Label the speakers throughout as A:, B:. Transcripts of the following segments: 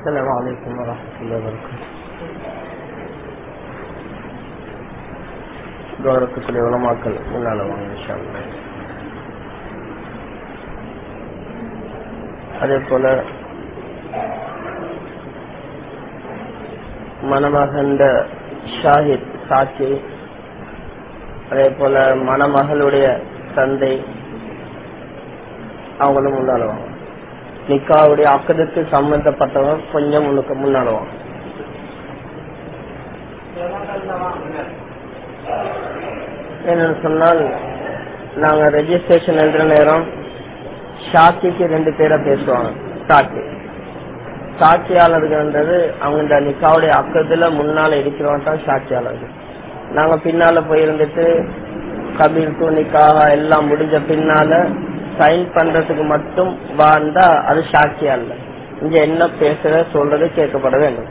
A: السلام عليكم ورحمة الله وبركاته கௌரவத்துக்குரிய உலமாக்கள் முன்னால வாங்க இன்ஷா அல்லாஹ். அதே போல மணமகண்ட ஷாஹித் சாட்சி அதே போல மணமகளுடைய தந்தை அவங்களும் முன்னால வாங்க நிக்காவுடைய அக்கதுக்கு சம்பந்தப்பட்டவங்க கொஞ்சம் முன்னுக்கு முன்னால வாங்க என்னன்னு சொன்னால் நாங்க ரெஜிஸ்ட்ரேஷன் எழுதுற நேரம் சாட்சிக்கு ரெண்டு பேரை பேசுவாங்க சாட்சி சாட்சியாளர்கள்ன்றது அவங்க இந்த நிக்காவுடைய அக்கத்துல முன்னால இருக்கிறவங்க தான் சாட்சியாளர்கள் நாங்க பின்னால போயிருந்துட்டு கபீர் டு நிக்காக எல்லாம் முடிஞ்ச பின்னால சைன் பண்றதுக்கு மட்டும் வாழ்ந்தா அது சாட்சியா இல்ல இங்க என்ன பேசுற சொல்றது கேட்கப்பட வேண்டும்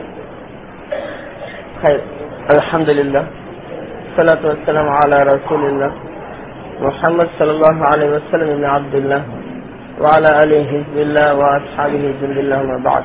A: அலமதுல்லா الصلاة والسلام على رسول الله محمد صلى الله عليه وسلم بن عبد الله وعلى آله حزب الله وأصحابه جند الله ما بعد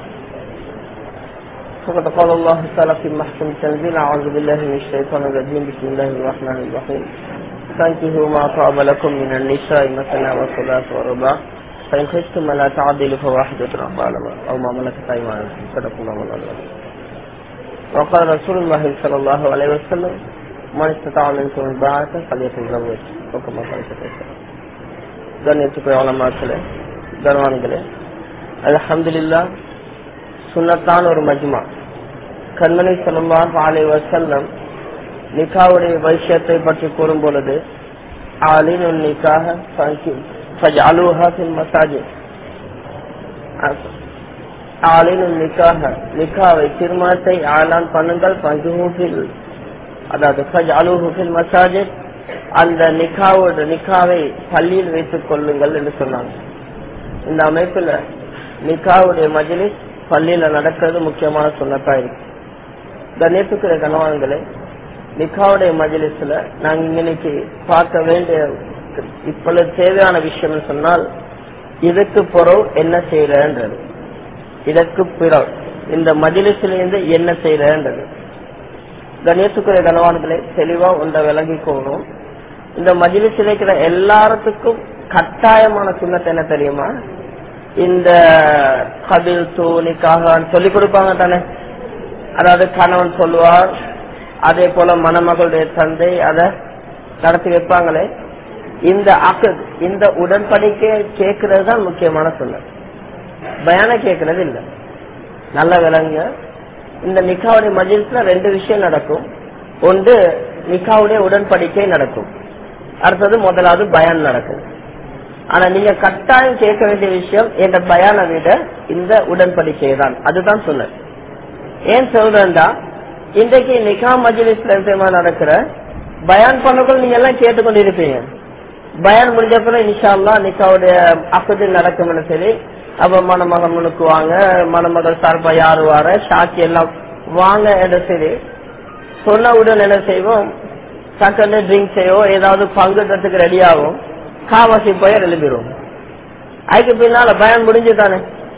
A: فقد قال الله تعالى في محكم تنزيل أعوذ بالله من الشيطان الرجيم بسم الله الرحمن الرحيم فانكحوا ما طاب لكم من النساء مثنى وثلاث ورباع فإن خفتم لا تعدلوا فواحدة أو ما ملكت أيمانكم صدق الله العظيم وقال رسول الله صلى الله عليه وسلم من استطاع منكم الباعة فليتزوج وكما قال கண்ணியத்துக்கு உலமாக்களே கர்வான்களே அல்ஹம்துலில்லா சுன்னத்தான ஒரு மஜ்மா கண்மணி செல்லுமாக ஆலை வசல்லம் நிக்காவுடைய வைசியத்தை பற்றி கூறும் பொழுது ஆலின் நிக்காக فاجعلوها في المساجد ஆலின் நிக்காக நிக்காவை திருமணத்தை ஆளான் பண்ணுங்கள் பங்குஹூஃபில் அதாவது ஃபஜ்அலூஹு மசாஜித் அந்த நிக்காவோட நிக்காவை பள்ளியில் வைத்துக் கொள்ளுங்கள் என்று சொன்னாங்க இந்த அமைப்புல நிக்காவுடைய மஜிலிஸ் பள்ளியில நடக்கிறது முக்கியமான சொன்னதா இருக்கு கணேத்துக்குரிய கணவான்களே நிக்காவுடைய மஜிலிஸ்ல நாங்க இன்னைக்கு பார்க்க வேண்டிய இப்பொழுது தேவையான விஷயம் சொன்னால் இதுக்கு பிறகு என்ன செய்யறன்றது இதற்கு பிறகு இந்த மஜிலிசிலிருந்து என்ன செய்யறன்றது கணேசுக்குரிய கனவான்களை தெளிவா ஒன்றை விளங்கிக்கோணும் இந்த மஜிலிசில் இருக்கிற எல்லாத்துக்கும் கட்டாயமான சுண்ணத்தை என்ன தெரியுமா இந்த கபில் தூணிக்காக சொல்லி கொடுப்பாங்க தானே அதாவது கணவன் சொல்லுவார் அதே போல மணமகளுடைய தந்தை அதை நடத்தி வைப்பாங்களே இந்த அக்கு இந்த உடன்படிக்கை கேட்கறது தான் முக்கியமான சுண்ணம் பயான கேட்கறது இல்லை நல்ல விலங்க இந்த நிக்காவுடைய மஜில்ஸ்ல ரெண்டு விஷயம் நடக்கும் ஒன்று நிக்காவுடைய உடன்படிக்கை நடக்கும் அடுத்தது முதலாவது பயான் நடக்கும் ஆனா நீங்க கட்டாயம் கேட்க வேண்டிய விஷயம் என்ற பயான விட இந்த உடன்படிக்கை தான் அதுதான் சொன்னது ஏன் சொல்றேன்டா இன்றைக்கு நிக்கா மஜிலிஸ்ல நடக்கிற பயான் பண்ணக்குள் நீங்க எல்லாம் கேட்டுக்கொண்டு இருப்பீங்க பயான் முடிஞ்சப்பறம் இன்ஷால்லா நிக்காவுடைய அக்கது நடக்கும்னு சொல்லி அப்ப மணமகன் முனுக்கு வாங்க மணமகள் சார்பா யாரு வார சாட்சி எல்லாம் வாங்க என்று சரி சொன்னவுடன் என்ன செய்வோம் சக்கன்னு ட்ரிங்க் செய்வோம் ஏதாவது பங்குறதுக்கு ரெடி ஆகும் காவாசி போய் எழுப்பிடுவோம் அதுக்கு பின்னால பயம் முடிஞ்சு தானே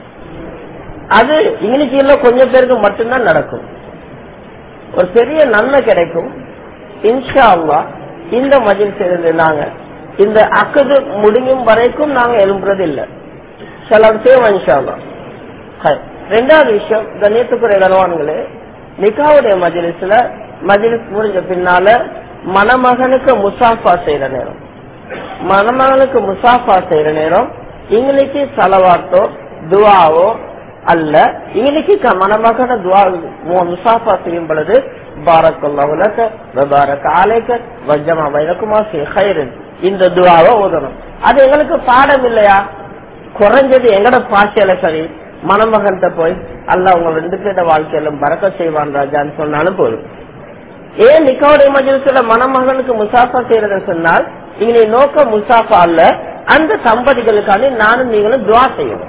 A: அது இன்னைக்கு கொஞ்சம் பேருக்கு மட்டும்தான் நடக்கும் ஒரு பெரிய நன்மை கிடைக்கும் இன்ஷா அல்லா இந்த மஜில் செய்து நாங்க இந்த அக்கது முடியும் வரைக்கும் நாங்க எழும்புறது இல்லை சிலர் செய்வோம் இன்ஷா அல்லா ரெண்டாவது விஷயம் கண்ணியத்துக்குரிய கனவான்களே நிகாவுடைய மஜிலிஸ்ல மஜிலிஸ் முடிஞ்ச பின்னால மணமகனுக்கு முசாஃபா செய்யற நேரம் மணமகனுக்கு முசாஃபா செய்யற நேரம் இன்னைக்கு செலவாத்தோ துவாவோ அல்ல இன்னைக்கு மணமகன துவா முசாஃபா செய்யும் பொழுது பாரக்குல்லாவுலக்க வபாரக் ஆலைக்க வஜமா வைரக்குமா ஹைரன் இந்த துவாவை ஓதணும் அது எங்களுக்கு பாடம் இல்லையா குறைஞ்சது எங்கட பாஷையில சரி மணமகன்கிட்ட போய் அல்ல உங்க ரெண்டு பேரோட வாழ்க்கையில பறக்க செய்வான் ராஜான்னு சொன்னாலும் போதும் ஏன் நிக்காவுடைய மஜிலிசுல மணமகனுக்கு முசாஃபா செய்யறதுன்னு சொன்னால் இங்க நோக்க முசாஃபா அல்ல அந்த தம்பதிகளுக்காண்டி நானும் நீங்களும் துவா செய்யணும்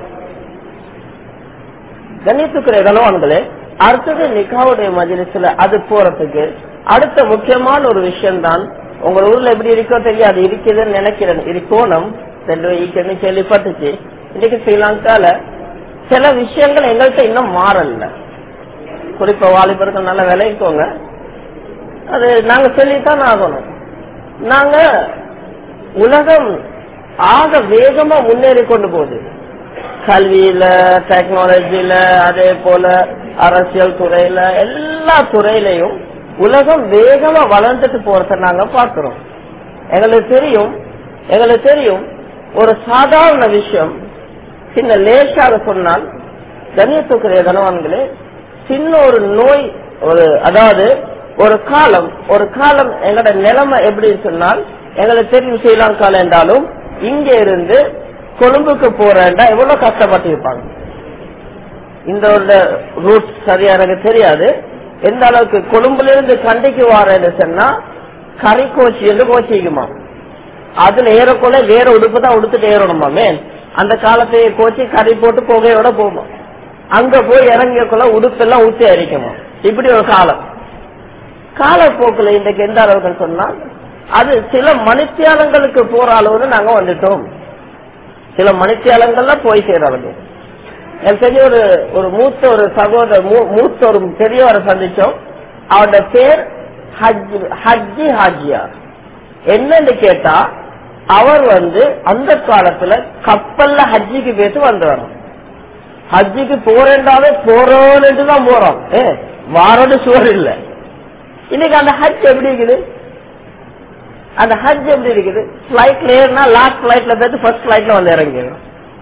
A: கண்ணியத்துக்குரிய கனவான்களே அடுத்தது நிக்காவுடைய மஜிலிசுல அது போறதுக்கு அடுத்த முக்கியமான ஒரு விஷயம் தான் உங்க ஊர்ல எப்படி இருக்கோ தெரியாது இருக்குதுன்னு நினைக்கிறேன் இருக்கோணும் சென்று கேள்விப்பட்டுச்சு இன்னைக்கு ஸ்ரீலங்கால சில விஷயங்கள் எங்கள்கிட்ட இன்னும் மாறல குறிப்பா வாலிபர்கள் நல்ல விளைவிக்கோங்க அது நாங்க சொல்லித்தான் ஆகணும் நாங்க உலகம் ஆக வேகமா முன்னேறி கொண்டு போகுது கல்வியில டெக்னாலஜில அதே போல அரசியல் துறையில எல்லா துறையிலையும் உலகம் வேகமா வளர்ந்துட்டு போறத நாங்க பாக்குறோம் எங்களுக்கு தெரியும் எங்களுக்கு தெரியும் ஒரு சாதாரண விஷயம் சின்ன லேசாக சொன்னால் கண்ணியத்துக்குரிய கனவான்களே சின்ன ஒரு நோய் ஒரு அதாவது ஒரு காலம் ஒரு காலம் எங்களோட நிலைமை எப்படி சொன்னால் எங்களுக்கு தெரியும் ஸ்ரீலங்கால என்றாலும் இங்க இருந்து கொழும்புக்கு போறேன்டா எவ்வளவு கஷ்டப்பட்டு இருப்பாங்க இந்த ரூட் சரியா எனக்கு தெரியாது எந்த அளவுக்கு கொழும்புல இருந்து கண்டிக்கு வாரேன்னு சொன்னா கறி கோச்சி என்று கோச்சிக்குமா அதுல ஏறக்குள்ள வேற உடுப்பு தான் உடுத்துட்டு ஏறணுமா மேன் அந்த காலத்தையே கோச்சி கறி போட்டு புகையோட போகும் அங்க போய் இறங்கியக்குள்ள உடுப்பெல்லாம் ஊத்தி அரிக்குமா இப்படி ஒரு காலம் காலப்போக்குல இன்றைக்கு எந்த அளவுக்கு சொன்னா அது சில மணித்தியாலங்களுக்கு போற அளவுன்னு நாங்க வந்துட்டோம் சில மணித்தியாலங்கள்ல போய் சேர அளவு எனக்கு தெரிஞ்ச ஒரு ஒரு மூத்த ஒரு சகோதர மூத்த ஒரு பெரியவரை சந்திச்சோம் அவரோட பேர் ஹஜ்ஜி ஹாஜியா என்னன்னு கேட்டா அவர் வந்து அந்த காலத்துல கப்பல்ல ஹஜ்ஜிக்கு பேசி வந்து வரோம் ஹஜ்ஜிக்கு போறேன்டாவே போறோன்னு தான் போறோம் ஏ வாரோட சுவர் இல்ல இன்னைக்கு அந்த ஹஜ் எப்படி இருக்குது அந்த ஹஜ் எப்படி இருக்குது பிளைட்ல ஏறினா லாஸ்ட் பிளைட்ல போயிட்டு ஃபர்ஸ்ட் பிளைட்ல வந்து இறங்கிடும்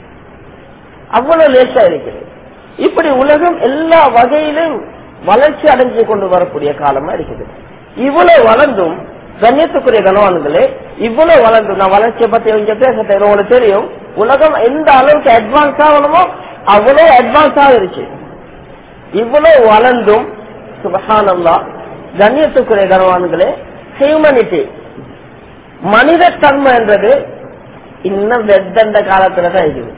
A: அவ்வளவு லேசா இருக்குது இப்படி உலகம் எல்லா வகையிலும் வளர்ச்சி அடைஞ்சு கொண்டு வரக்கூடிய காலமா இருக்குது இவ்வளவு வளர்ந்தும் கண்ணியத்துக்குரிய கனவான்களே இவ்வளவு வளர்ந்தும் நான் வளர்ச்சியை பத்தி இங்க பேச உங்களுக்கு தெரியும் உலகம் எந்த அளவுக்கு அட்வான்ஸ் ஆகணுமோ அவ்வளவு அட்வான்ஸ் ஆகிருச்சு இவ்வளவு வளர்ந்தும் சுபகானல்லா கண்ணியத்துக்குரிய கனவான்களே ஹியூமனிட்டி மனித தன்மை என்றது இன்னும் வெத்தண்ட காலத்துல தான் இருக்குது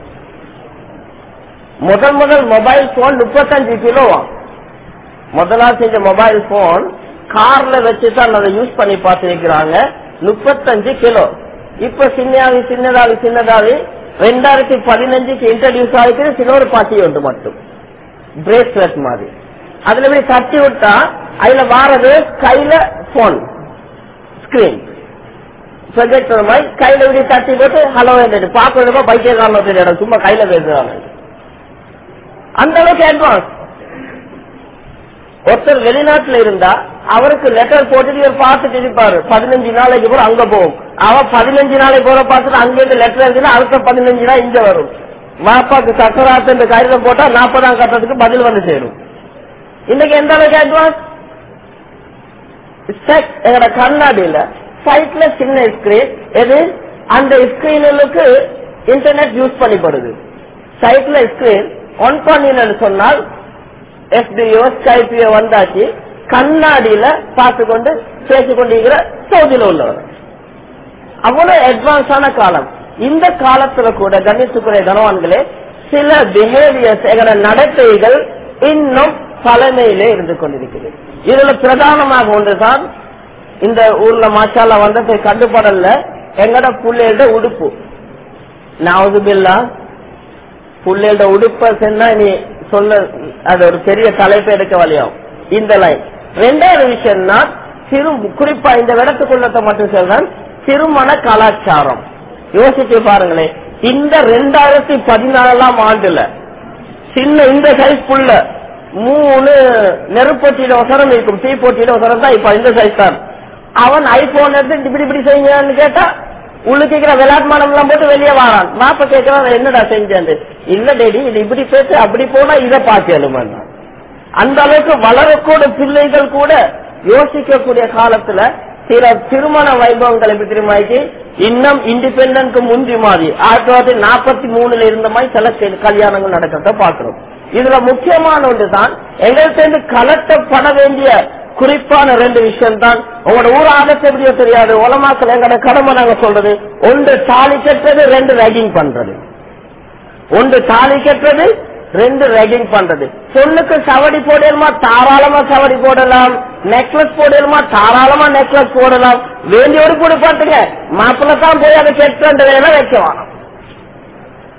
A: முதல் முதல் மொபைல் போன் முப்பத்தஞ்சு கிலோவா முதலா செஞ்ச மொபைல் போன் கார்ல வச்சுதான் அதை யூஸ் பண்ணி பார்த்திருக்கிறாங்க முப்பத்தஞ்சு கிலோ இப்ப சின்னதாவி சின்னதாவி சின்னதாவி ரெண்டாயிரத்தி பதினஞ்சுக்கு இன்ட்ரடியூஸ் ஆகிட்டு சில ஒரு பாட்டி ஒன்று மட்டும் பிரேஸ்லெட் மாதிரி அதுல போய் தட்டி விட்டா அதுல வாரது கையில போன் ஸ்கிரீன் ப்ரொஜெக்டர் மாதிரி கையில இப்படி தட்டி போட்டு ஹலோ என்று பாக்குறதுக்கோ பைக்கே காரணம் தெரியாது சும்மா கையில பேசுறாங்க அந்த அளவுக்கு அட்வான்ஸ் ஒருத்தர் வெளிநாட்டுல இருந்தா அவருக்கு லெட்டர் போட்டுட்டு இவர் பார்த்துட்டு இருப்பாரு பதினஞ்சு நாளைக்கு போற அங்க போகும் அவ பதினஞ்சு நாளைக்கு போற பார்த்துட்டு அங்கிருந்து லெட்டர் இருக்குன்னா அடுத்த பதினஞ்சு நாள் இங்க வரும் வாப்பாக்கு சக்கராத்து கையில போட்டா நாற்பதாம் கட்டத்துக்கு பதில் வந்து சேரும் இன்னைக்கு எந்த அளவுக்கு அட்வான்ஸ் எங்கட கண்ணாடியில சைட்ல சின்ன ஸ்கிரீன் எது அந்த ஸ்கிரீனுக்கு இன்டர்நெட் யூஸ் பண்ணிப்படுது சைட்ல ஸ்கிரீன் ஒன் பண்ணினு சொன்னால் எஸ்பிஓ ஸ்கைபிஓ வந்தாச்சு கண்ணாடியில பார்த்து கொண்டு பேசிக்கொண்டிருக்கிற சவுதியில உள்ளவர் அவ்வளவு அட்வான்ஸான காலம் இந்த காலத்துல கூட கணித்துக்குரிய கனவான்களே சில பிஹேவியர்ஸ் எங்களோட நடத்தைகள் இன்னும் பழமையிலே இருந்து கொண்டிருக்கிறது இதுல பிரதானமாக ஒன்றுதான் இந்த ஊர்ல மாச்சால வந்ததை கண்டுபடல எங்கட புள்ளையோட உடுப்பு நாவதுபில்லா புள்ளையோட உடுப்ப சென்னா நீ சொல்ல அது ஒரு பெரிய தலைப்பு எடுக்க வழியாகும் இந்த லைன் ரெண்டாவது விஷயம்னா சிறு குறிப்பா இந்த விடத்துக்குள்ளத்தை மட்டும் சொல்றேன் திருமண கலாச்சாரம் யோசிச்சு பாருங்களேன் இந்த ரெண்டாயிரத்தி பதினாலாம் ஆண்டுல சின்ன இந்த சைஸ் புள்ள மூணு நெருப்பொட்டியில ஒசரம் இருக்கும் தீ போட்டியில ஒசரம் தான் இப்ப இந்த சைஸ் தான் அவன் ஐபோன் எடுத்து இப்படி இப்படி செய்யுங்கன்னு கேட்டா உள்ளுக்கிற விளையாட்டு மாடம் எல்லாம் போட்டு வெளியே வாரான் மாப்ப கேட்கறான் என்னடா செஞ்சேன் இல்ல டேடி இது இப்படி பேசு அப்படி போனா இதை பாக்கலுமா அந்த அளவுக்கு வளரக்கூட பிள்ளைகள் கூட யோசிக்கக்கூடிய காலத்துல சில திருமண வைபவங்கள் எப்படி திருமாய்க்கு இன்னும் இண்டிபெண்டன்க்கு முந்தி மாதிரி ஆயிரத்தி தொள்ளாயிரத்தி நாற்பத்தி மூணுல இருந்த மாதிரி சில கல்யாணங்கள் நடக்கிறத பாக்குறோம் இதுல முக்கியமான ஒன்று தான் எங்கள்கிட்ட கலட்டப்பட வேண்டிய குறிப்பான ரெண்டு விஷயம் தான் உங்களோட ஊர் ஆதத்தை எப்படியோ தெரியாது உலமாக்கள் எங்களோட கடமை நாங்க சொல்றது ஒன்று தாலி கட்டுறது ரெண்டு ரேகிங் பண்றது ஒன்று தாலி கட்டுறது ரெண்டு ரெகிங் பண்றது பொண்ணுக்கு சவடி போடலுமா தாராளமா சவடி போடலாம் நெக்லஸ் போடலுமா தாராளமா நெக்லஸ் போடலாம் வேண்டியோடு கூட பாத்துங்க மாப்பிள்ள தான் போய் அதை கெட்டு வேலை வைக்க வேணும்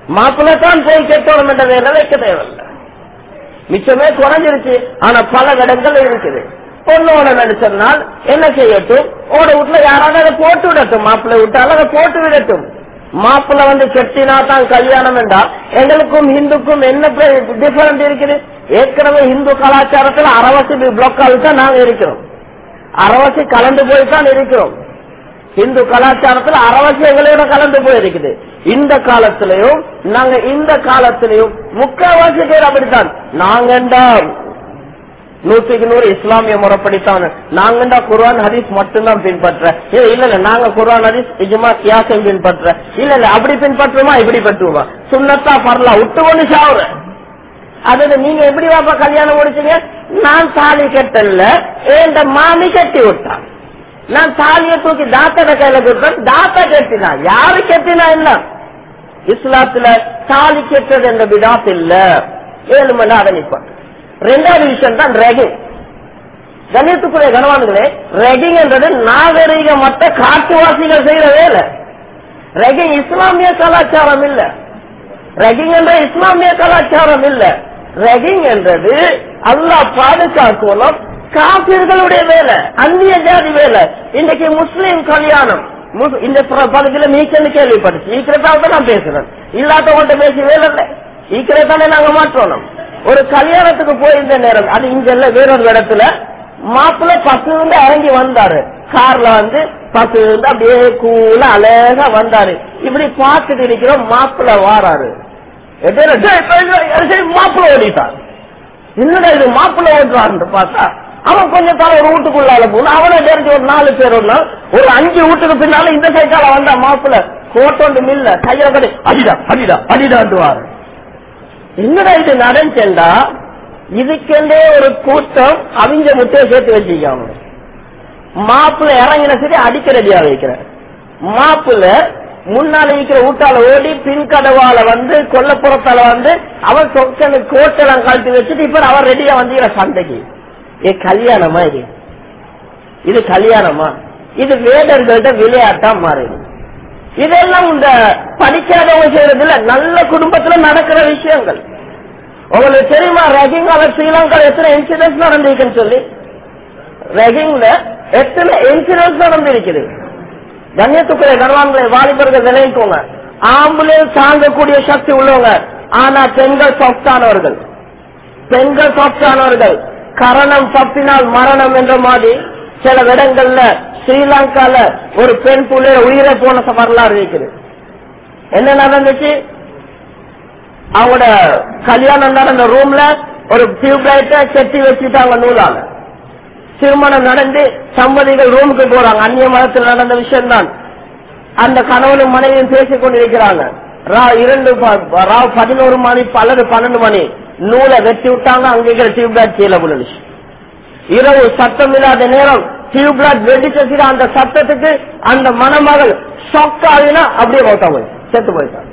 A: மாப்பிள்ளை தான் போய் கெட்டோம் என்ற வேலை வைக்க தேவையில்லை மிச்சமே குறைஞ்சிருச்சு ஆனா பல இடங்கள் இருக்குது பொண்ணோட சொன்னால் என்ன செய்யட்டும் ஓட வீட்டுல யாராவது அதை போட்டு விடட்டும் மாப்பிள்ளை விட்டாலும் அதை போட்டு விடட்டும் மாப்பிள்ளை வந்து கெட்டினா தான் கல்யாணம் என்றால் எங்களுக்கும் இந்துக்கும் என்ன டிஃபரெண்ட் இருக்குது ஏற்கனவே இந்து கலாச்சாரத்துல அரவசி பிளாக்கால் தான் நாங்க இருக்கிறோம் அரவசி கலந்து போய் தான் இருக்கிறோம் இந்து கலாச்சாரத்துல அரவசி எங்களோட கலந்து போயிருக்குது இந்த காலத்திலையும் நாங்க இந்த காலத்திலையும் முக்கால்வாசி பேர் அப்படித்தான் நாங்கண்டா நூற்றுக்கு நூறு இஸ்லாமிய முறைப்படித்தான் நாங்கண்டா குர்ஆன் ஹதீஸ் மட்டும்தான் பின்பற்ற ஏ, இல்ல இல்ல நாங்க குர்ஆன் ஹதீஸ் இஜ்மா கியாசம் பின்பற்ற இல்ல இல்ல அப்படி பின்பற்றுமா இப்படி பற்றுமா சுண்ணத்தா பரலாம் விட்டு கொண்டு சாவுற அது நீங்க எப்படி வாப்பா கல்யாணம் முடிச்சீங்க நான் தாலி கட்டல என் மாமி கட்டி விட்டான் நான் தாலியை தூக்கி தாத்தட கையில கொடுத்தேன் தாத்தா கட்டினா யாரு கட்டினா என்ன இஸ்லாத்துல தாலி கெட்டது என்ற விடாத் இல்ல ஏழு மணி நேரம் அதை நிப்பாட்டு ரெண்டாவது விஷயம் தான் ரெகிங் கண்ணியத்துக்குரிய கனவான்களே ரெகிங் என்றது நாகரீகமற்ற காட்டுவாசிகள் செய்யற வேலை ரெகிங் இஸ்லாமிய கலாச்சாரம் இல்ல ரெகிங் என்ற இஸ்லாமிய கலாச்சாரம் இல்ல ரெகிங் என்றது அல்லாஹ் பாதுகாக்கணும் காபிர்களுடைய வேலை அந்நிய ஜாதி வேலை இன்னைக்கு முஸ்லீம் கல்யாணம் முஸ்- இந்த பிர- பகுதியில மீக்கன்னு கேள்விப்பட்டுச்சு ஈக்கிறதால தான் நான் பேசுறேன் இல்லாதவங்கள்ட்ட பேசி வேலை இல்லை ஈக்கிறதானே நாங்க மாற்றணும் ஒரு கல்யாணத்துக்கு போயிருந்த நேரம் அது இங்க இல்ல வேறொரு இடத்துல மாப்பிள்ளை பசு வந்து இறங்கி வந்தாரு கார்ல வந்து பசு வந்து அப்படியே கூல அழகா வந்தாரு இப்படி பார்த்துட்டு இருக்கிறோம் மாப்பிள்ளை வாராரு இடையில, "டேய், டேய், டேய், டேய், மாப்பிள்ளை ஓடிட்டான் என்னடா இது மாப்பிள்ளை ஓட்டுறான்னு பார்த்தா அவன் கொஞ்சம் தலை ஒரு வீட்டுக்குள்ளால போன அவனை தெரிஞ்சு ஒரு நாலு பேர் ஒண்ணு ஒரு அஞ்சு வீட்டுக்கு பின்னால இந்த சைக்கால வந்தா மாப்பிள்ளை கோட்டோண்டு மில்ல கையில கட்டி அடிடா அடிடா அடிடாண்டுவாரு என்னடா இது நடந்துச்சேண்டா இதுக்கெண்டே ஒரு கூட்டம் அவிஞ்ச முட்டையை சேர்த்து வச்சுக்காம மாப்பிள்ளை இறங்கின சரி அடிக்க ரெடியா வைக்கிற மாப்பிள்ளை முன்னால இருக்கிற ஊட்டால ஓடி பின் கதவால வந்து கொல்லப்புறத்தால வந்து அவன் சொக்கனு கோட்டெல்லாம் கழட்டி வச்சுட்டு இப்ப அவர் ரெடியா வந்து சண்டைக்கு ஏ கல்யாணமா இது இது கல்யாணமா இது வேடர்கள்ட்ட விளையாட்டா மாறிடும் இதெல்லாம் இந்த படிக்காதவங்க செய்யறது இல்ல நல்ல குடும்பத்துல நடக்கிற விஷயங்கள் உங்களுக்கு தெரியுமா ரகிங்கால ஸ்ரீலங்கால எத்தனை இன்சிடென்ட் நடந்திருக்குன்னு சொல்லி ரகிங்ல எத்தனை இன்சிடென்ட் நடந்திருக்குது கண்ணியத்துக்குரிய கர்வான்களை வாலிபர்கள் விளைவிக்கோங்க ஆம்புலன்ஸ் தாங்கக்கூடிய சக்தி உள்ளவங்க ஆனா பெண்கள் சொத்தானவர்கள் பெண்கள் சொத்தானவர்கள் கரணம் தப்பினால் மரணம் என்ற மாதிரி சில இடங்கள்ல ஸ்ரீலங்கால ஒரு பெண் புள்ளைய உயிரை போன வரலாறு இருக்குது என்ன நடந்துச்சு அவங்களோட கல்யாணம் நடந்த ரூம்ல ஒரு டியூப் லைட்ட கெட்டி வச்சுட்டாங்க நூலால திருமணம் நடந்து சம்பதிகள் ரூமுக்கு போறாங்க அந்நிய மதத்தில் நடந்த விஷயம் தான் அந்த கணவனும் மனைவியும் பேசிக் கொண்டிருக்கிறாங்க ரா- இரண்டு ப- ராவ் பதினோரு மணி அல்லது பன்னெண்டு மணி நூலை வெட்டி விட்டாங்க அங்க இருக்கிற டியூப் லைட் கீழே விழுந்துச்சு இரவு சத்தம் இல்லாத நேரம் டியூப் லைட் வெடிச்சு அந்த சத்தத்துக்கு அந்த மணமகள் ஷாக் ஆகினா அப்படியே மௌத்தா போய் செத்து போயிட்டாங்க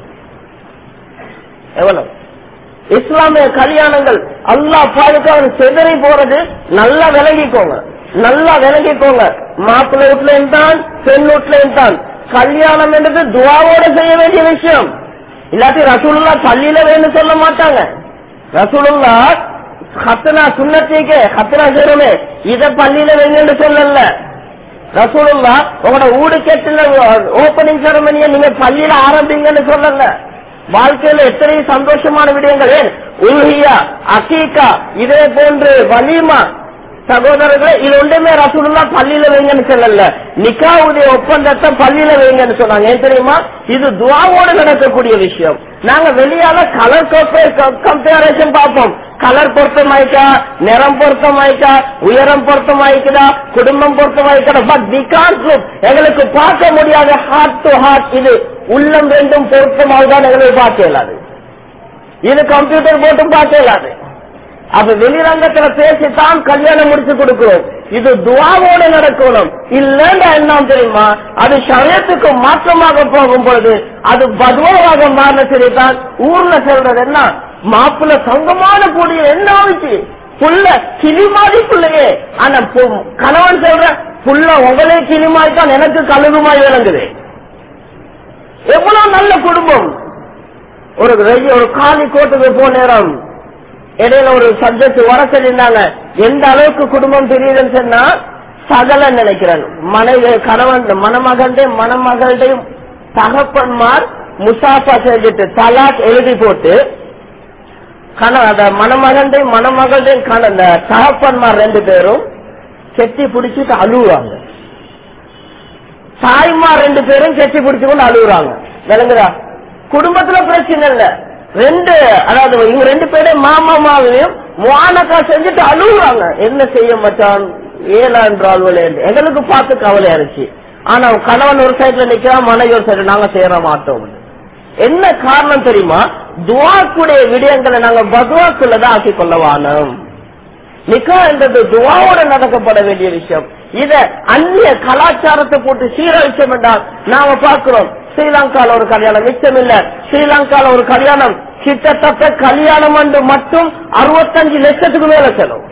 A: எவ்வளவு இஸ்லாமிய கல்யாணங்கள் அல்லாஹ் பாதுகாப்பு செதறி போறது நல்லா விளங்கிக்கோங்க நல்லா விளங்கிக்கோங்க மாப்பிள்ளை வீட்லயும் தான் பெண் வீட்லயும் தான் கல்யாணம் என்றது துவாவோட செய்ய வேண்டிய விஷயம் இல்லாட்டி ரசூலுல்லா பள்ளியில வேணும் சொல்ல மாட்டாங்க ரசூலுல்லா ஹத்தனா சுண்ணத்தீக்கு ஹத்தனா செய்யறோமே இத பள்ளியில வேணும்னு சொல்லல ரசூலுல்லா உங்களோட ஊடு கேட்டுல ஓபனிங் செரமனியை நீங்க பள்ளியில ஆரம்பிங்கன்னு சொல்லல வாழ்க்கையில எத்தனை சந்தோஷமான விடயங்கள் ஏன் உல்ஹியா அகீகா இதே போன்று வலிமா சகோதரர்களே இது ஒன்றுமே ரசூலுல்லா பள்ளியில வைங்கன்னு சொல்லல நிக்காவுடைய ஒப்பந்தத்தை பள்ளியில வைங்கன்னு சொன்னாங்க ஏன் தெரியுமா இது துவாவோடு நடக்கக்கூடிய விஷயம் நாங்க வெளியால கலர் கம்பேரிசன் பார்ப்போம் கலர் பொருத்தமாயிக்கா நிறம் பொருத்தமாயிக்கா உயரம் பொருத்தமாயிக்குதா குடும்பம் பொருத்தமாயிக்கா பட் வி கான் எங்களுக்கு பார்க்க முடியாத ஹார்ட் டு ஹார்ட் இது உள்ளம் ரெண்டும் பொருத்தமாக தான் எங்களுக்கு பார்க்க இயலாது இது கம்ப்யூட்டர் போட்டும் பார்க்க இயலாது அப்ப வெளிரங்கத்துல பேசித்தான் கல்யாணம் முடிச்சு கொடுக்கிறோம் இது துவாவோட நடக்கணும் இல்லன்னா என்ன தெரியுமா அது சரியத்துக்கு மாற்றமாக போகும் பொழுது அது பதுவாக மாறின சரிதான் ஊர்ல சொல்றது என்ன மாப்பிள்ள சங்கமான கூடிய என்ன ஆச்சு புள்ள கிளி மாதிரி புள்ளையே ஆனா பு- கணவன் சொல்ற புள்ள உங்களே கிளி மாதிரி தான் எனக்கு கழுகுமாய் விளங்குது எவ்வளவு நல்ல குடும்பம் ஒரு ரெடி- ஒரு காலி கோட்டுக்கு போன நேரம் இடையில ஒரு சப்ஜெக்ட் வர சொல்லியிருந்தாங்க எந்த அளவுக்கு குடும்பம் தெரியுதுன்னு சொன்னா சகல நினைக்கிறேன் மனைவி கணவன் மணமகன்டைய மணமகளுடையும் தகப்பன்மார் முசாஃபா செஞ்சுட்டு தலாக் எழுதி போட்டு கண அந்த மணமகன்டையும் மணமகளுடையும் கண அந்த தகப்பன்மார் ரெண்டு பேரும் கெட்டி பிடிச்சிட்டு அழுகுவாங்க தாய்மார் ரெண்டு பேரும் கெட்டி பிடிச்சு கொண்டு அழுகுறாங்க விளங்குதா குடும்பத்துல பிரச்சனை இல்ல ரெண்டு அதாவது இவங்க ரெண்டு பேரும் மாமா மாவையும் முவானக்கா செஞ்சுட்டு அழுகுறாங்க என்ன செய்ய மச்சான் ஏழா என்றால் எங்களுக்கு பார்த்து கவலையா இருந்துச்சு ஆனா கணவன் ஒரு சைடுல நிக்கிறான் மனைவி ஒரு சைடு நாங்க சேர மாட்டோம் என்ன காரணம் தெரியுமா துவாக்குடைய விடயங்களை நாங்க பதுவாக்குள்ளதான் ஆக்கிக் கொள்ள வானோம் நிக்கா என்றது துவாவோட நடக்கப்பட வேண்டிய விஷயம் இத அந்நிய கலாச்சாரத்தை போட்டு சீரழிச்சோம் என்றால் நாம பார்க்கிறோம் ஸ்ரீலங்கால ஒரு கல்யாணம் மிச்சம் இல்ல ஸ்ரீலங்கால ஒரு கல்யாணம் கிட்டத்தட்ட கல்யாணம் என்று மட்டும் அறுபத்தஞ்சு லட்சத்துக்கு மேல செலவு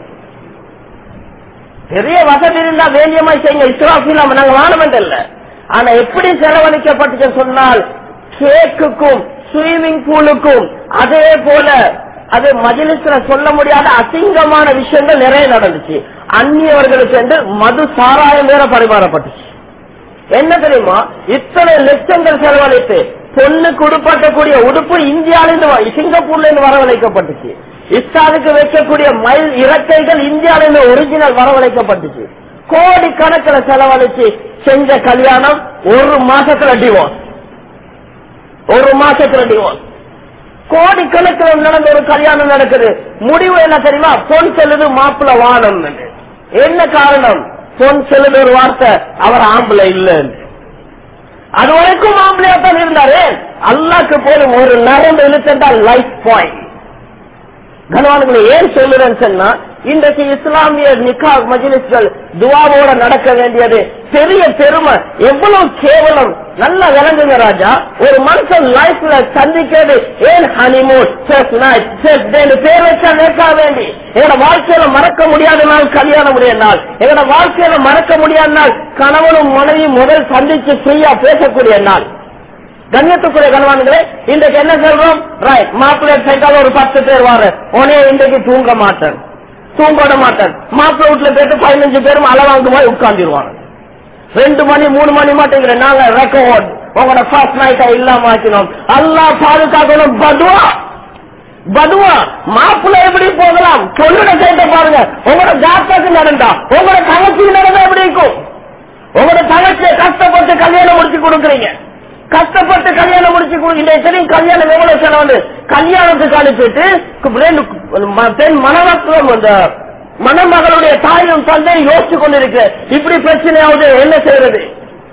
A: பெரிய வசதி இருந்தா வேண்டியமாய் செய்யுங்க இஸ்ராஃபில் நாங்க வாழமெண்ட் இல்ல ஆனா எப்படி செலவழிக்கப்பட்டுச்சு சொன்னால் கேக்குக்கும் ஸ்விமிங் பூலுக்கும் அதே போல அது மஜிலிஸ்ல சொல்ல முடியாத அசிங்கமான விஷயங்கள் நிறைய நடந்துச்சு அந்நியவர்களுக்கு என்று மது சாராயம் வேற பரிமாறப்பட்டுச்சு என்ன தெரியுமா இத்தனை லட்சங்கள் செலவழித்து பொண்ணுக்கு உடுப்பாட்டக்கூடிய உடுப்பு இந்தியாவிலிருந்து வ- சிங்கப்பூர்ல இருந்து வரவழைக்கப்பட்டுச்சு இஸ்தானுக்கு வைக்கக்கூடிய மயில் இறக்கைகள் இந்தியாவிலிருந்து ஒரிஜினல் வரவழைக்கப்பட்டுச்சு கோடி கணக்கில் செலவழிச்சு செஞ்ச கல்யாணம் ஒரு மாசத்துல டிவோர்ஸ் ஒரு மாசத்துல டிவோர்ஸ் கோடி கணக்கில் நடந்த ஒரு கல்யாணம் நடக்குது முடிவு என்ன தெரியுமா பொன் செல்லுது மாப்பிள்ள வானம் என்ன காரணம் பொன் செல்லுது ஒரு வார்த்தை அவர் ஆம்பளை இல்லைன்னு அது வரைக்கும் ஆம்பளையா தான் இருந்தாரு அல்லாக்கு போலும் ஒரு நரம்பு இழுத்தா லைஃப் பாயிண்ட் கனவான்களை ஏன் சொல்லுறேன்னு சொன்னா இன்றைக்கு இஸ்லாமிய நிக்கா மஜிலிஸ்கள் துவாவோட நடக்க வேண்டியது பெரிய பெருமை எவ்வளவு கேவலம் நல்லா விளங்குங்க ராஜா ஒரு மனுஷன் லைஃப்ல சந்திக்கிறது ஏன் ஹனிமூன் பேர் வச்சா நிற்க வேண்டி எங்களோட வாழ்க்கையில மறக்க முடியாத நாள் கல்யாண முடிய நாள் எங்களோட வாழ்க்கையில மறக்க முடியாத நாள் கணவனும் மனைவியும் முதல் சந்திச்சு ஃப்ரீயா பேசக்கூடிய நாள் கண்ணியத்துக்குரிய கணவான்களே இன்றைக்கு என்ன சொல்றோம் ரைட் மாப்பிள்ளை சைட்டால ஒரு பத்து பேர் வாரு உனே இன்றைக்கு தூங்க மாட்டேன் தூங்க விட மாட்டேன் மாப்பிள்ளை வீட்டுல போயிட்டு பதினஞ்சு பேரும் அளவாங்க போய் உட்கார்ந்துருவாங்க ரெண்டு மணி மூணு மணி மாட்டேங்கிற நாங்க ரெக்கார்ட் உங்களோட ஃபர்ஸ்ட் நைட்டா இல்லாம ஆக்கினோம் அல்லாஹ் பாதுகாக்கணும் பதுவா பதுவா மாப்பிள்ளை எப்படி போகலாம் பொண்ணுட சைட்டை பாருங்க உங்களோட ஜாத்தாக்கு நடந்தா உங்களோட தங்கச்சிக்கு நடந்தா எப்படி இருக்கும் உங்களோட தங்கச்சியை கஷ்டப்பட்டு கல்யாணம் முடிச்சு கொடுக்குறீங்க கஷ்டப்பட்டு கல்யாணம் முடிச்சு கொடுக்கின்ற தெரியும் கல்யாணம் எவ்வளவு செலவு கல்யாணத்துக்கு அனுப்பிட்டு ரெண்டு ம- பெண் மணவத்துவம் அந்த மணமகளுடைய தாயும் தந்தையும் யோசிச்சு கொண்டிருக்கு இப்படி பிரச்சனையாவது என்ன செய்யறது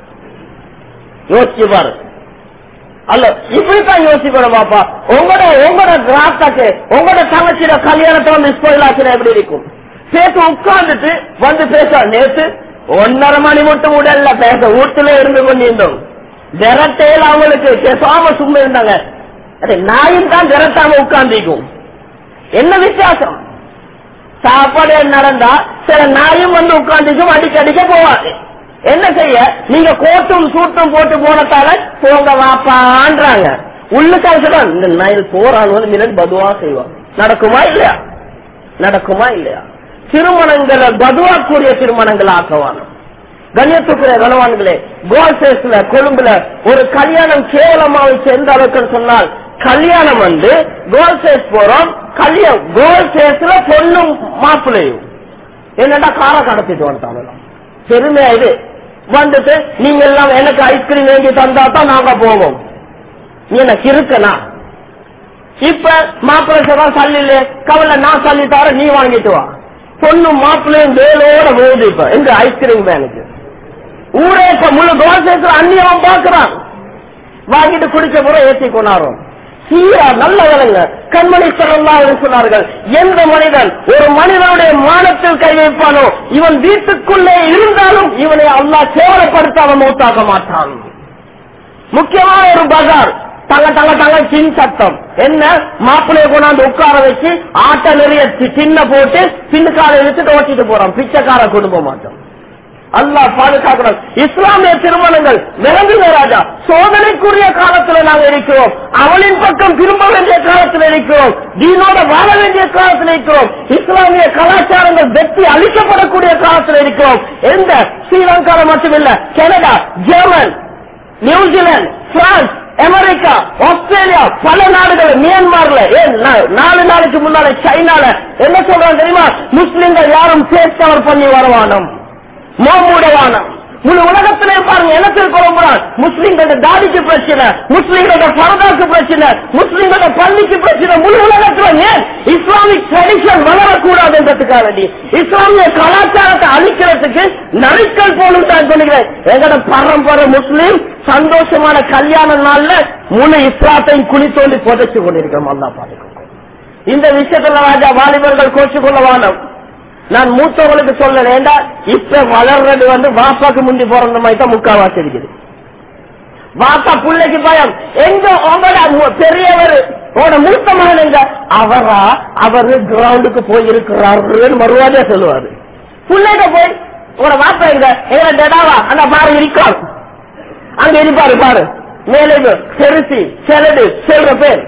A: யோசிச்சு பாரு அல்ல இப்படித்தான் யோசிக்கணும் பாப்பா உங்களோட உங்களோட ராத்தாக்கு உங்களோட தங்கச்சியோட கல்யாணத்தை வந்து ஸ்போயில் ஆச்சுன்னா எப்படி இருக்கும் சேர்த்து உட்கார்ந்துட்டு வந்து பேச நேத்து ஒன்னரை மணி மட்டும் உடல்ல பேச வீட்டுல இருந்து கொண்டிருந்தோம் விரட்டையில அவங்களுக்கு பேசாம சும்மா இருந்தாங்க அது நாயும் தான் விரட்டாம உட்கார்ந்திக்கும் என்ன வித்தியாசம் சாப்பாடு நடந்தா சில நாயும் வந்து உட்கார்ந்துக்கும் அடிக்க அடிக்க போவாங்க என்ன செய்ய நீங்க கோட்டும் சூட்டும் போட்டு போனதால போங்க வாப்பான்றாங்க உள்ளுக்காக சொல்றாங்க இந்த நாயில் போறான் வந்து மின்னல் பதுவா செய்வான் நடக்குமா இல்லையா நடக்குமா இல்லையா திருமணங்களை பதுவாக்குரிய திருமணங்கள் ஆக்கவான கண்ணியத்துக்குரிய கனவான்களே கோல்சேஸ்ல கொழும்புல ஒரு கல்யாணம் கேவலமாக சேர்ந்த அளவுக்கு சொன்னால் கல்யாணம் வந்து கோல்சேஸ் போறோம் கல்யாணம் கோல்சேஸ்ல பொண்ணும் மாப்பிள்ளையும் என்னடா கார கடத்திட்டு வந்துட்டாங்க பெருமையா இது வந்துட்டு நீங்க எல்லாம் எனக்கு ஐஸ்கிரீம் வாங்கி தந்தா தான் நாங்க போவோம் நீ எனக்கு இருக்கனா இப்ப மாப்பிள்ளை சொல்றா சல்லில கவலை நான் சொல்லி தர நீ வாங்கிட்டு வா பொண்ணும் மாப்பிள்ளையும் வேலோட போகுது இப்ப எங்க ஐஸ்கிரீம் வேனுக்கு ஊரே இப்ப முழு கோசேத்துல அந்நியவன் பாக்குறான் வாங்கிட்டு குடிச்ச புறம் ஏற்றி கொண்டாடும் சீரா நல்ல விலங்க கண்மணி சொல்லலாம் சொன்னார்கள் எந்த மனிதன் ஒரு மனிதனுடைய மானத்தில் கை வைப்பானோ இவன் வீட்டுக்குள்ளே இருந்தாலும் இவனை அல்லாஹ் கேவலப்படுத்தாம மூத்தாக்க மாட்டான் முக்கியமான ஒரு பஜார் தங்க தங்க தங்க சின் சத்தம் என்ன மாப்பிள்ளைய கொண்டாந்து உட்கார வச்சு ஆட்ட நிறைய சி- சின்ன போட்டு பின்னுக்கால இழுத்துட்டு ஓட்டிட்டு போறான் பிச்சைக்கார குடும்ப மாட்டோம் அல்லாஹ் பாதுகாக்கணும் இஸ்லாமிய திருமணங்கள் விளங்குங்க ராஜா சோதனைக்குரிய காலத்துல நாங்க இருக்கிறோம் அவளின் பக்கம் திரும்ப வேண்டிய காலத்துல இருக்கிறோம் தீனோட வாழ வேண்டிய காலத்துல இருக்கிறோம் இஸ்லாமிய கலாச்சாரங்கள் வெற்றி அளிக்கப்படக்கூடிய காலத்துல இருக்கிறோம் எந்த ஸ்ரீலங்கால மட்டுமில்ல Canada German New Zealand France America Australia பல நாடுகள் மியான்மர்ல ஏன் நா- நாலு நாளைக்கு முன்னால சைனால என்ன சொல்றாங்க தெரியுமா முஸ்லிம்கள் யாரும் ஃபேஸ் கவர் பண்ணி வரவானம் மோமூடவானம் முழு உலகத்திலே பாருங்க என்னத்தில் குழம்புறான் முஸ்லிம்களோட தாடிக்கு பிரச்சனை முஸ்லிம்களோட பரதாக்கு பிரச்சனை கொண்டிருக்கிற பள்ளிக்கு பிரச்சனை முழு உலகத்துல ஏன் இஸ்லாமிக் ட்ரெடிஷன் வளரக்கூடாதுன்றதுக்காக வேண்டி இஸ்லாமிய கலாச்சாரத்தை அழிக்கிறதுக்கு நரிக்கல் போலும் தான் சொல்லுகிறேன் எங்கட பரம்பரை முஸ்லீம் சந்தோஷமான கல்யாண நாள்ல முழு இஸ்லாத்தையும் குழி தோண்டி புதைச்சு கொண்டிருக்கிறோம் அல்லா பாதுகாக்கும் இந்த விஷயத்துல ராஜா வாலிபர்கள் கோச்சு கொள்ள வேணும் நான் மூத்தவங்களுக்கு சொல்ல வேண்டாம் இப்ப வளர்றது வந்து வாப்பாக்கு முந்தி பிறந்த மாதிரி தான் முக்காவாசி இருக்குது வாப்பா பிள்ளைக்கு பயம் எங்க உங்களோட மு- பெரியவர் உங்களோட மூத்த மகன் எங்க அவரா அவரு கிரவுண்டுக்கு போய் இருக்கிறாருன்னு மறுவாதியா சொல்லுவாரு பிள்ளைகிட்ட போய் உங்களோட வாப்பா எங்க எங்க டெடாவா அந்த பாரு இருக்காரு அங்க இருப்பாரு பாரு மேலே செருசி செலடு செல்ற பேர்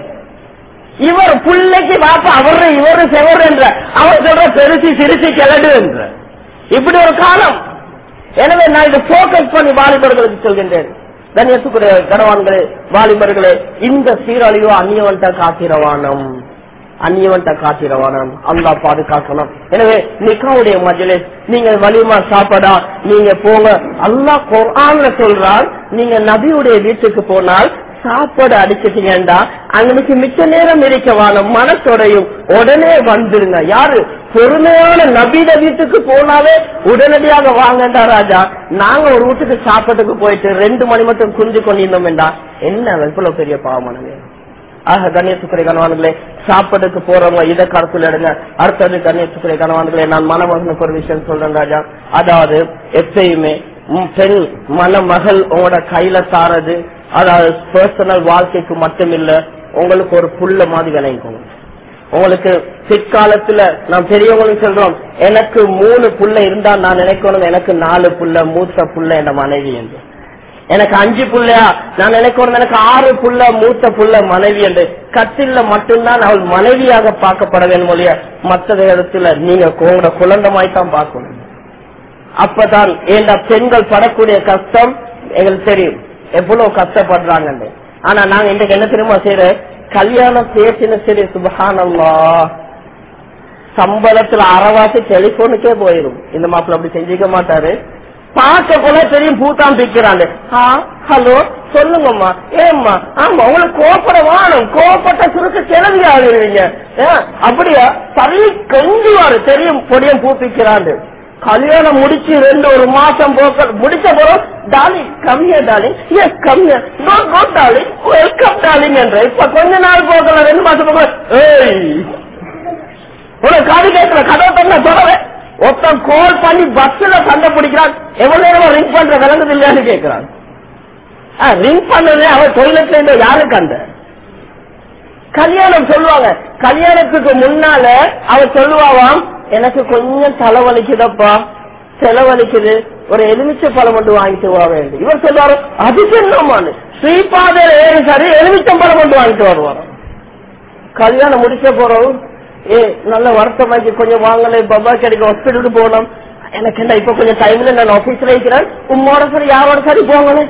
A: இவர் புள்ளைக்கு பாப்பா அவரு இவரு செவர் என்ற அவர் சொல்ற பெருசி சிறுசி கிளடு என்ற இப்படி ஒரு காலம் எனவே நான் இதை போக்கஸ் பண்ணி வாலிபர்களுக்கு சொல்கின்றேன் கண்ணியத்துக்குரிய கணவான்களே வாலிபர்களே இந்த சீரழிவு அந்நியவன்ட்ட காத்திரவானம் அந்நியவன்ட்ட காத்திரவானம் அல்லா பாதுகாக்கணும் எனவே நிக்காவுடைய மஜ்லிஸ் நீங்க வலிமா சாப்பிடா நீங்க போங்க அல்லாஹ் குர்ஆன்ல சொல்றான் நீங்க நபியுடைய வீட்டுக்கு போனால் சாப்பாடு அடிச்சிட்டீங்கடா அங்களுக்கு மிச்ச நேரம் இருக்க வேணும் மனசோடையும் உடனே வந்துருங்க யாரு பொறுமையான நபீத வீட்டுக்கு போனாலே உடனடியாக வாங்கண்டா ராஜா நாங்க ஒரு வீட்டுக்கு சாப்பாட்டுக்கு போயிட்டு ரெண்டு மணி மட்டும் குஞ்சு கொண்டிருந்தோம்டா என்ன எவ்வளவு பெரிய பாவமானது ஆக கண்ணியத்துக்குறை கணவான்களே சாப்பாட்டுக்கு போறவங்க இதை கருத்துல எடுங்க அடுத்தது கண்ணியத்துக்குறை கணவான்களே நான் மனமகனுக்கு ஒரு விஷயம் சொல்றேன் ராஜா அதாவது எப்பயுமே உம் பெண் மணமகள் உங்களோட கையில தாரது அதாவது பர்சனல் வாழ்க்கைக்கு மட்டும் இல்ல உங்களுக்கு ஒரு புல்ல மாதிரி விளைவிக்கணும் உங்களுக்கு பிற்காலத்துல நான் பெரியவங்களுக்கு சொல்றோம் எனக்கு மூணு புள்ள இருந்தா நான் நினைக்கணும் எனக்கு நாலு புள்ள மூத்த புள்ள என் மனைவி என்று எனக்கு அஞ்சு புள்ளையா நான் நினைக்கணும் எனக்கு ஆறு புள்ள மூத்த புள்ள மனைவி என்று கத்தில மட்டும்தான் அவள் மனைவியாக பார்க்கப்பட வேண்டும் மொழிய மற்ற இடத்துல நீங்க உங்களோட குழந்தமாய் தான் பார்க்கணும் அப்பதான் ஏண்டா பெண்கள் படக்கூடிய கஷ்டம் எங்களுக்கு தெரியும் எவ்வளவு கஷ்டப்படுறாங்கன்னு ஆனா நாங்க இன்றைக்கு என்ன தெரியுமா செய்யற கல்யாணம் பேசின சரி சுபஹானல்லா சம்பளத்துல அறவாசி டெலிபோனுக்கே போயிரும் இந்த மாப்பிள்ள அப்படி செஞ்சுக்க மாட்டாரு பார்க்க போல தெரியும் பூத்தான் பிக்கிறாங்க ஹலோ சொல்லுங்கம்மா ஏம்மா ஆமா உங்களுக்கு கோப்பட வாணும் கோப்பட்ட சுருக்க கிளவி ஆகிருவீங்க ஏன், அப்படியா தள்ளி கொஞ்சுவாரு தெரியும் பொடியும் பூப்பிக்கிறாண்டு கல்யாணம் முடிச்சு ரெண்டு ஒரு மாசம் போக்க முடிச்ச போறோம் டாலி கம்மியா டாலி எஸ் கம்மியா டோன்ட் கோ டாலி வெல்கம் டாலிங் என்ற இப்ப கொஞ்ச நாள் போகல ரெண்டு மாசம் போக ஏய் உனக்கு காது கேட்கல கதவை தந்த தொடவே ஒருத்தன் கால் பண்ணி பஸ்ல சண்டை பிடிக்கிறான் எவ்வளவு நேரம் ரிங் பண்ற விளங்குது இல்லையான்னு கேட்கிறான் ரிங் பண்ணது அவன் டொய்லெட்ல இருந்த யாருக்கு அந்த கல்யாணம் சொல்லுவாங்க கல்யாணத்துக்கு முன்னால அவ சொல்லுவாவாம் எனக்கு கொஞ்சம் தலைவலிக்குதப்பா செலவழிக்குது ஒரு எலுமிச்சை பழம் மட்டும் வாங்கிட்டு வா வேண்டும் இவர் சொல்லுவாரு அது என்னமானு ஸ்ரீபாதர் ஏறி சரி எலுமிச்சம் பழம் மட்டும் வாங்கிட்டு வருவாராம் கல்யாணம் முடிச்ச போறோம் ஏ நல்ல வருத்தமாக்கி கொஞ்சம் வாங்கல பபா கிடைக்க ஹாஸ்பிட்டலுக்கு போனோம் எனக்கு என்ன இப்ப கொஞ்சம் டைம்ல நான் ஆபீஸ்ல இருக்கிறேன் உம்மோட சரி யாரோட சரி போங்களே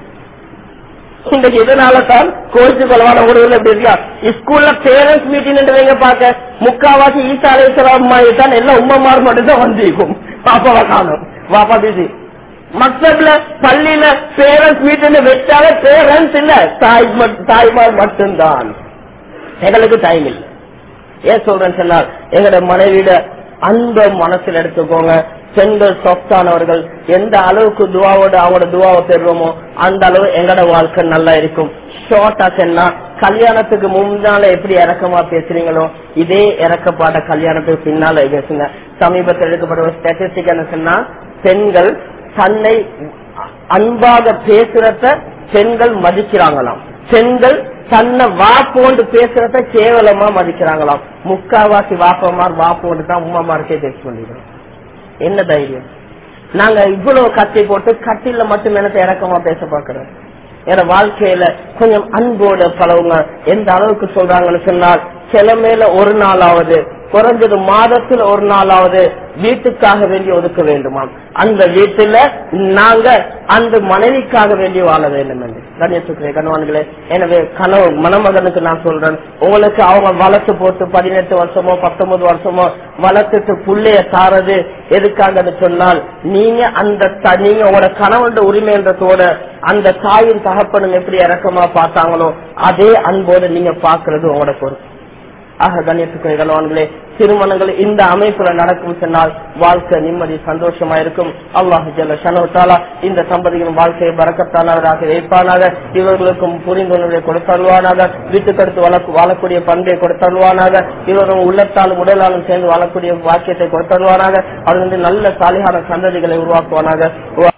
A: இன்றைக்கு இதனால தான் கோச்சு கொலவான ஊடுகள் எப்படி இருக்கா ஸ்கூல்ல பேரண்ட்ஸ் மீட்டிங் பாக்க முக்காவாசி ஈசா அலைசலாம் மாதிரி தான் எல்லாம் உம்மமார் மட்டும் தான் வந்திருக்கும் பாப்பாவை காணும் பாப்பா பிசி மக்தப்ல பள்ளியில பேரண்ட்ஸ் மீட்டிங் வச்சாலே பேரண்ட்ஸ் இல்ல தாய் மட்- தாய்மார் மட்டும்தான் எங்களுக்கு டைம் இல்லை ஏன் சொல்றேன்னு சொன்னால் எங்களோட மனைவியிட அந்த மனசுல எடுத்துக்கோங்க பெண்கள் சொத்தானவர்கள் எந்த அளவுக்கு துவாவோட அவங்களோட துவாவை பெறுவோமோ அந்த அளவு எங்களோட வாழ்க்கை நல்லா இருக்கும் ஷார்ட்டா சொன்னா கல்யாணத்துக்கு முன்னால எப்படி இறக்கமா பேசுறீங்களோ இதே இறக்கப்பாட்ட கல்யாணத்துக்கு பின்னால பேசுங்க சமீபத்தில் எடுக்கப்பட்ட ஒரு ஸ்டாட்டிஸ்டிக் என்ன சொன்னா பெண்கள் தன்னை அன்பாக பேசுறத பெண்கள் மதிக்கிறாங்களாம் பெண்கள் தன்னை வாப்போண்டு பேசுறத கேவலமா மதிக்கிறாங்களாம் முக்காவாசி வாப்பமார் வாப்போண்டு தான் உமாமாருக்கே பேசி கொண்டிருக்கிறோம் என்ன தைரியம் நாங்க இவ்வளவு கத்தி போட்டு கத்தில மட்டும் எனக்கு இறக்கமா பேச பாக்குறோம் என வாழ்க்கையில கொஞ்சம் அன்போட பழவுங்க எந்த அளவுக்கு சொல்றாங்கன்னு சொன்னால் கிழமையில ஒரு நாளாவது குறைஞ்சது மாதத்தில் ஒரு நாளாவது வீட்டுக்காக வேண்டி ஒதுக்க வேண்டுமாம் அந்த வீட்டுல நாங்க அந்த மனைவிக்காக வேண்டி வாழ வேண்டும் என்று கணேசுக்குரிய கணவான்களே எனவே கனவு மணமகனுக்கு நான் சொல்றேன் உங்களுக்கு அவங்க வளர்த்து போட்டு பதினெட்டு வருஷமோ பத்தொன்பது வருஷமோ வளர்த்துட்டு புள்ளைய தாரது எதுக்காகன்னு சொன்னால் நீங்க அந்த த- நீங்க உங்களோட கணவன் உரிமைன்றதோட அந்த தாயின் தகப்பனும் எப்படி இறக்கமா பார்த்தாங்களோ அதே அன்போடு நீங்க பாக்குறது உங்களோட பொறுப்பு ஆக கண்ணியத்துக்கு கணவான்களே திருமணங்கள் இந்த அமைப்புல நடக்கும் சொன்னால் வாழ்க்கை நிம்மதி சந்தோஷமா இருக்கும் அல்லாஹு ஜல்ல ஷனவத்தாலா இந்த தம்பதிகளின் வாழ்க்கையை பறக்கத்தானவராக வைப்பானாக இவர்களுக்கும் புரிந்துணர்வை கொடுத்தருவானாக வீட்டுக்கடுத்து வளர்க்கு வாழக்கூடிய பண்பை கொடுத்தருவானாக இவரும் உள்ளத்தாலும் உடலாலும் சேர்ந்து வாழக்கூடிய வாக்கியத்தை கொடுத்தருவானாக அவர்கள் நல்ல சாலிகான சந்ததிகளை உருவாக்குவானாக